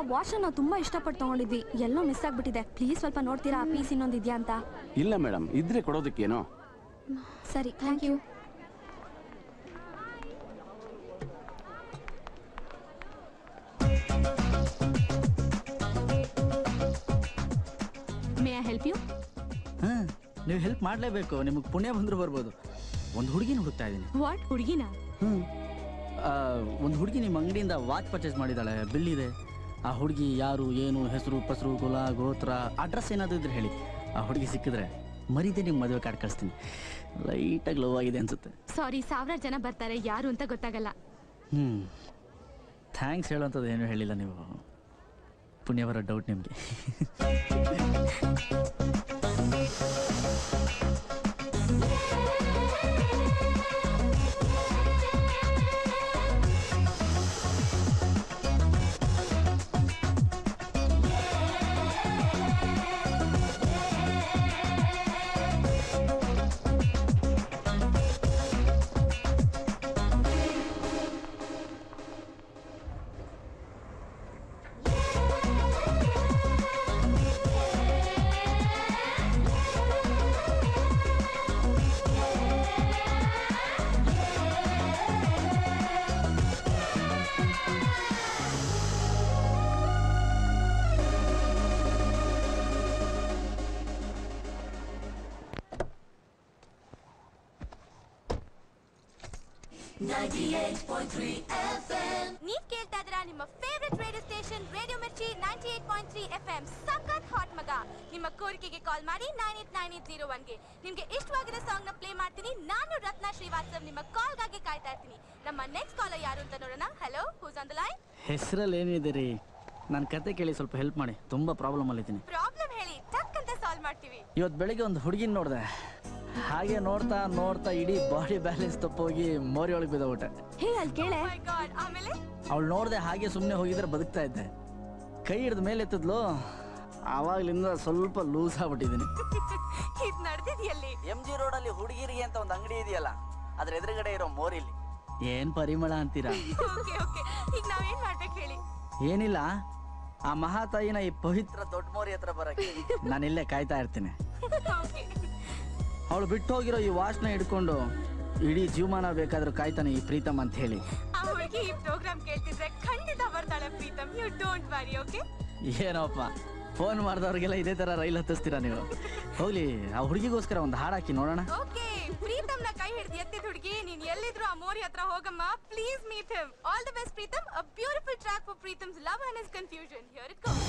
watch ನಾವು ತುಂಬಾ ಇಷ್ಟಪಟ್ಟು ತಗೊಂಡಿದ್ವಿ ಎಲ್ಲೋ ಮಿಸ್ ಆಗ್ಬಿಟ್ಟಿದೆ ಪ್ಲೀಸ್ ಸ್ವಲ್ಪ ನೋಡ್ತೀರಾ ಆ ಪೀಸ್ ಇನ್ನೊಂದು ಇದೆಯಾ ಅಂತ ಇಲ್ಲ ಮೇಡಮ್ ಇದ್ರೆ ಕೊಡೋದಕ್ಕೇನೋ ಸರಿ thank you may I help you ಹಾಂ ನೀವು ಹೆಲ್ಪ್ ಮಾಡಲೇಬೇಕು ನಿಮಗೆ ಪುಣ್ಯ ಬಂದರೂ ಬರ್ಬೋದು ಒಂದು ಹುಡುಗಿನ ಹುಡುಕ್ತಾ ಇದ್ದೀನಿ ವಾಟ್ ಹುಡುಗಿನ ಹ್ಞೂ ಒಂದು ಹುಡುಗಿ ನಿಮ್ಮ ಅಂಗಡಿಯಿಂದ ವಾಚ್ ಪರ್ಚೇಸ್ ಮಾಡಿದ್ದಾಳೆ ಬಿಲ್ ಇದೆ ಆ ಹುಡುಗಿ ಯಾರು ಏನು ಹೆಸರು ಪಸರು ಕುಲ ಗೋತ್ರ ಅಡ್ರೆಸ್ ಏನಾದರೂ ಇದ್ರೆ ಹೇಳಿ ಆ ಹುಡುಗಿ ಸಿಕ್ಕಿದ್ರೆ ಮರಿದೆ ನಿಮ್ಮ ಮದುವೆ ಕಾರ್ಡ್ ಕಳಿಸ್ತೀನಿ ಲೈಟಾಗಿ ಲವ್ ಆಗಿದೆ ಅನ್ಸುತ್ತೆ ಸಾರಿ ಸಾವಿರಾರು ಜನ ಬರ್ತಾರೆ ಯಾರು ಅಂತ ಗೊತ್ತಾಗಲ್ಲ ಹ್ಞೂ ಥ್ಯಾಂಕ್ಸ್ ಹೇಳೋಂಥದ್ದು ಏನೂ ಹೇಳಿಲ್ಲ ನೀವು ಪುಣ್ಯ ಬರೋ ಡೌಟ್ ನಿಮಗೆ ನೀವ್ ಕೇಳ್ತಾ ಇದ್ರ ನಿಮ್ಮ favourite radio station radio Mirchi ninety eight point three F M ಸಖತ್ ಹಾಟ್ ಮಗ ನಿಮ್ಮ ಕೋರಿಕೆಗೆ ಕಾಲ್ ಮಾಡಿ nine eight nine eight zero ಒನ್ಗೆ ನಿಮ್ಗೆ ಇಷ್ಟವಾಗಿರೋ ಸಾಂಗ್ ನ ಪ್ಲೇ ಮಾಡ್ತೀನಿ ನಾನು ರತ್ನ ಶ್ರೀವಾಸ್ತವ್ ನಿಮ್ಮ ಕಾಲ್ಗಾಗಿ ಕಾಯ್ತಾ ಇರ್ತೀನಿ ನಮ್ಮ ನೆಕ್ಸ್ಟ್ ಕಾಲರ್ ಯಾರು ಅಂತ ನೋಡೋಣ hello who's on the line ಹೆಸರಲ್ಲಿ ಏನಿದೆ ರೀ ನನ್ನ ಕತೆ ಕೇಳಿ ಸ್ವಲ್ಪ ಹೆಲ್ಪ್ ಮಾಡಿ ತುಂಬ ಪ್ರಾಬ್ಲಮಲ್ಲಿದ್ದೀನಿ ಪ್ರಾಬ್ಲಮ್ ಹೇಳಿ ಟಕ್ ಅಂತ ಸಾಲ್ವ್ ಮಾಡ್ತೀವಿ ಇವತ್ತು ಬೆಳಿಗ್ಗೆ ಒಂದು ಹುಡುಗಿನ ನೋಡಿದೆ ಹಾಗೆ ನೋಡ್ತಾ ನೋಡ್ತಾ ಇಡೀ ಬಾಡಿ ಬ್ಯಾಲೆನ್ಸ್ ತಪ್ಪೋಗಿ ಮೋರಿ ಒಳಗೆ ಬಿದ್ದೋಗ್ಬಿಟ್ಟೆ ಹೇ ಅಲ್ಲಿ ಕೇಳೆ ಮೈ ಗಾಡ್ ಆಮೇಲೆ ಅವಳು ನೋಡ್ದೆ ಹಾಗೆ ಸುಮ್ಮನೆ ಹೋಗಿದ್ರೆ ಬದುಕ್ತಾ ಇದ್ದೆ ಕೈ ಹಿಡಿದು ಮೇಲೆ ಎತ್ತಿದ್ಲು ಆವಾಗ್ಲಿಂದ ಸ್ವಲ್ಪ ಲೂಸ್ ಆಗ್ಬಿಟ್ಟಿದ್ದೀನಿ ಇದ್ ನಡೆದಿದ್ಯಲ್ಲಿ ಎಂ ಜಿ ರೋಡಲ್ಲಿ ಹುಡುಗಿರಿಗೆ ಅಂತ ಒಂದು ಅಂಗಡಿ ಇದೆಯಲ್ಲ ಅದ್ರ ಎದುರುಗಡೆ ಇರೋ ಮೋರಿಲಿ ಏನ್ ಪರಿಮಳ ಅಂತೀರಾ ಓಕೆ ಓಕೆ ಈಗ ನಾವೇನ್ ಮಾಡ್ಬೇಕು ಹೇಳಿ ಏನಿಲ್ಲ ಆ ಮಹಾತಾಯಿನ ಈ ಪವಿತ್ರ ದೊಡ್ಡ ಮೋರಿ ಹತ್ರ ಬರಕ್ಕೆ ನಾನು ಇಲ್ಲೇ ಕಾಯ್ತಾ ಇರ್ತೀನಿ ಓಕೆ ಅವಳು ಬಿಟ್ಟು ಹೋಗಿರೋ ಈ ವಾಚ್ನ ಹಿಡ್ಕೊಂಡು ಇಡೀ ಜೀವಮಾನ ಬೇಕಾದ್ರೂ ಕಾಯ್ತಾನೆ ಈ ಪ್ರೀತಮ್ ಅಂತ ಹೇಳಿ ಆ ಹುಡುಗಿ ಈ ಪ್ರೋಗ್ರಾಮ್ ಕೇಳ್ತಿದ್ರೆ ಖಂಡಿತ ಬರ್ತಾಳೆ Preetham you don't worry okay ಏನೋಪ್ಪ ಫೋನ್ ಮಾಡಿದವ್ರಿಗೆಲ್ಲ ಇದೇ ತರ ರೈಲ್ ಹತ್ತಿಸ್ತೀರಾ ನೀವು ಹೋಗ್ಲಿ ಆ ಹುಡುಗಿಗೋಸ್ಕರ ಒಂದು ಹಾಡು ಹಾಕಿ ನೋಡೋಣ ಓಕೆ ಪ್ರೀತಮ್ನ ಕೈ ಹಿಡಿದು ಎತ್ತಿದ ಹುಡುಗಿ ನೀನ್ ಎಲ್ಲಿದ್ರು ಆ ಮೋರಿ ಹತ್ರ ಹೋಗಮ್ಮ please meet him all the best Preetham a beautiful track for Preetham's love and his confusion here it goes